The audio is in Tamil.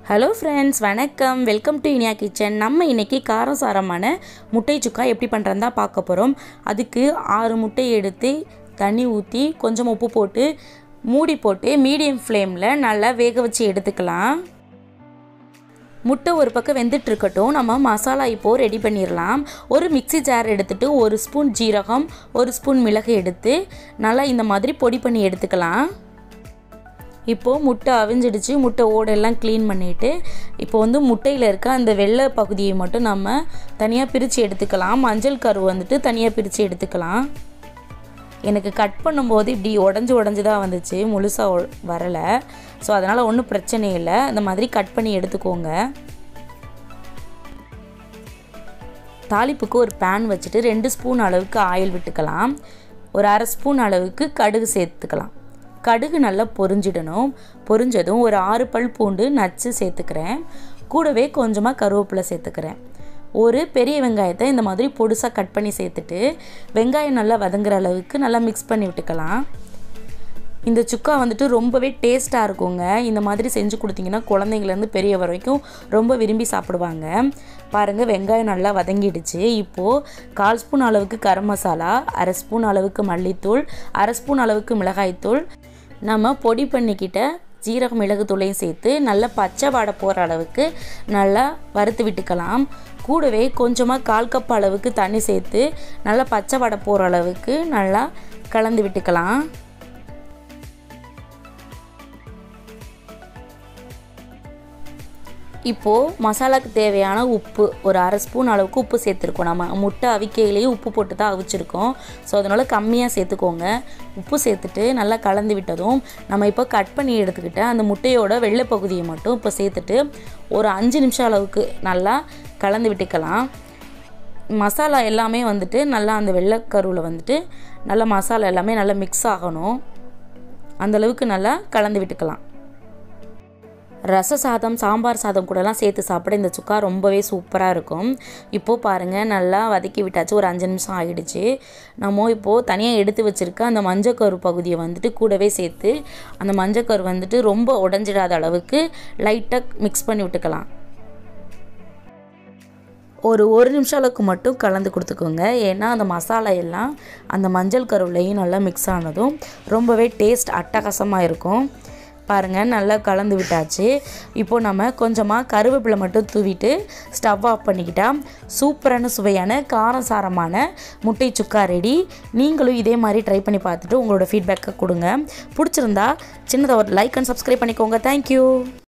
ஹலோ ஃப்ரெண்ட்ஸ் வணக்கம் வெல்கம் டு இனியா கிச்சன் நம்ம இன்றைக்கி காரசாரமான முட்டை சுக்கா எப்படி பண்ணுறதுன்னு தான் பார்க்க போகிறோம் அதுக்கு ஆறு முட்டை எடுத்து தண்ணி ஊற்றி கொஞ்சம் உப்பு போட்டு மூடி போட்டு மீடியம் ஃப்ளேமில் நல்லா வேக வச்சு எடுத்துக்கலாம் முட்டை ஒரு பக்கம் வெந்துட்டு இருக்கட்டும் நம்ம மசாலா இப்போது ரெடி பண்ணிடலாம் ஒரு மிக்ஸி ஜார் எடுத்துட்டு ஒரு ஸ்பூன் ஜீரகம் ஒரு ஸ்பூன் மிளகு எடுத்து நல்லா இந்த மாதிரி பொடி பண்ணி எடுத்துக்கலாம் இப்போது முட்டை அவிஞ்சிடுச்சு முட்டை ஓடெல்லாம் க்ளீன் பண்ணிவிட்டு இப்போ வந்து முட்டையில் இருக்க அந்த வெள்ளை பகுதியை மட்டும் நம்ம தனியாக பிரித்து எடுத்துக்கலாம் மஞ்சள் கரு வந்துட்டு தனியாக பிரித்து எடுத்துக்கலாம் எனக்கு கட் பண்ணும்போது இப்படி உடஞ்சி உடஞ்சி தான் வந்துச்சு முழுசாக வரலை ஸோ அதனால் ஒன்றும் பிரச்சனை இல்லை இந்த மாதிரி கட் பண்ணி எடுத்துக்கோங்க தாளிப்புக்கு ஒரு பேன் வச்சுட்டு ரெண்டு ஸ்பூன் அளவுக்கு ஆயில் விட்டுக்கலாம் ஒரு அரை ஸ்பூன் அளவுக்கு கடுகு சேர்த்துக்கலாம் கடுகு நல்லா பொரிஞ்சிடணும் பொரிஞ்சதும் ஒரு ஆறு பல் பூண்டு நச்சு சேர்த்துக்கிறேன் கூடவே கொஞ்சமாக கருவேப்பிலை சேர்த்துக்கிறேன் ஒரு பெரிய வெங்காயத்தை இந்த மாதிரி பொடுசாக கட் பண்ணி சேர்த்துட்டு வெங்காயம் நல்லா வதங்குற அளவுக்கு நல்லா மிக்ஸ் பண்ணி விட்டுக்கலாம் இந்த சுக்கா வந்துட்டு ரொம்பவே டேஸ்ட்டாக இருக்குங்க இந்த மாதிரி செஞ்சு கொடுத்தீங்கன்னா குழந்தைங்கலேருந்து பெரிய வரைக்கும் ரொம்ப விரும்பி சாப்பிடுவாங்க பாருங்கள் வெங்காயம் நல்லா வதங்கிடுச்சு இப்போது கால் ஸ்பூன் அளவுக்கு கரம் மசாலா அரை ஸ்பூன் அளவுக்கு மல்லித்தூள் அரை ஸ்பூன் அளவுக்கு மிளகாய்த்தூள் நம்ம பொடி பண்ணிக்கிட்ட ஜீரக மிளகு தூளையும் சேர்த்து நல்லா பச்சை வாடை போகிற அளவுக்கு நல்லா வறுத்து விட்டுக்கலாம் கூடவே கொஞ்சமாக கால் கப் அளவுக்கு தண்ணி சேர்த்து நல்லா பச்சை வடை போகிற அளவுக்கு நல்லா கலந்து விட்டுக்கலாம் இப்போது மசாலாவுக்கு தேவையான உப்பு ஒரு அரை ஸ்பூன் அளவுக்கு உப்பு சேர்த்துருக்கோம் நம்ம முட்டை அவிக்கையிலேயே உப்பு போட்டு தான் அவிச்சிருக்கோம் ஸோ அதனால் கம்மியாக சேர்த்துக்கோங்க உப்பு சேர்த்துட்டு நல்லா கலந்து விட்டதும் நம்ம இப்போ கட் பண்ணி எடுத்துக்கிட்ட அந்த முட்டையோட வெள்ளை பகுதியை மட்டும் இப்போ சேர்த்துட்டு ஒரு அஞ்சு நிமிஷம் அளவுக்கு நல்லா கலந்து விட்டுக்கலாம் மசாலா எல்லாமே வந்துட்டு நல்லா அந்த வெள்ளைக்கருவில் வந்துட்டு நல்லா மசாலா எல்லாமே நல்லா மிக்ஸ் ஆகணும் அந்தளவுக்கு நல்லா கலந்து விட்டுக்கலாம் ரச சாதம் சாம்பார் சாதம் கூடலாம் சேர்த்து சாப்பிட இந்த சுக்கா ரொம்பவே சூப்பராக இருக்கும் இப்போது பாருங்கள் நல்லா வதக்கி விட்டாச்சு ஒரு அஞ்சு நிமிஷம் ஆகிடுச்சு நம்ம இப்போது தனியாக எடுத்து வச்சுருக்க அந்த மஞ்சக்கரு பகுதியை வந்துட்டு கூடவே சேர்த்து அந்த மஞ்சக்கரு வந்துட்டு ரொம்ப உடஞ்சிடாத அளவுக்கு லைட்டாக மிக்ஸ் பண்ணி விட்டுக்கலாம் ஒரு ஒரு நிமிஷம் அளவுக்கு மட்டும் கலந்து கொடுத்துக்கோங்க ஏன்னா அந்த மசாலா எல்லாம் அந்த மஞ்சள் கருவிலையும் நல்லா மிக்ஸ் ஆனதும் ரொம்பவே டேஸ்ட் அட்டகாசமாக இருக்கும் பாருங்கள் நல்லா கலந்து விட்டாச்சு இப்போது நம்ம கொஞ்சமாக கருவேப்பிலை மட்டும் தூவிட்டு ஸ்டவ் ஆஃப் பண்ணிக்கிட்டால் சூப்பரான சுவையான காரம் சாரமான முட்டை சுக்கா ரெடி நீங்களும் இதே மாதிரி ட்ரை பண்ணி பார்த்துட்டு உங்களோட ஃபீட்பேக்கை கொடுங்க பிடிச்சிருந்தா சின்னதாக ஒரு லைக் அண்ட் சப்ஸ்கிரைப் பண்ணிக்கோங்க தேங்க்யூ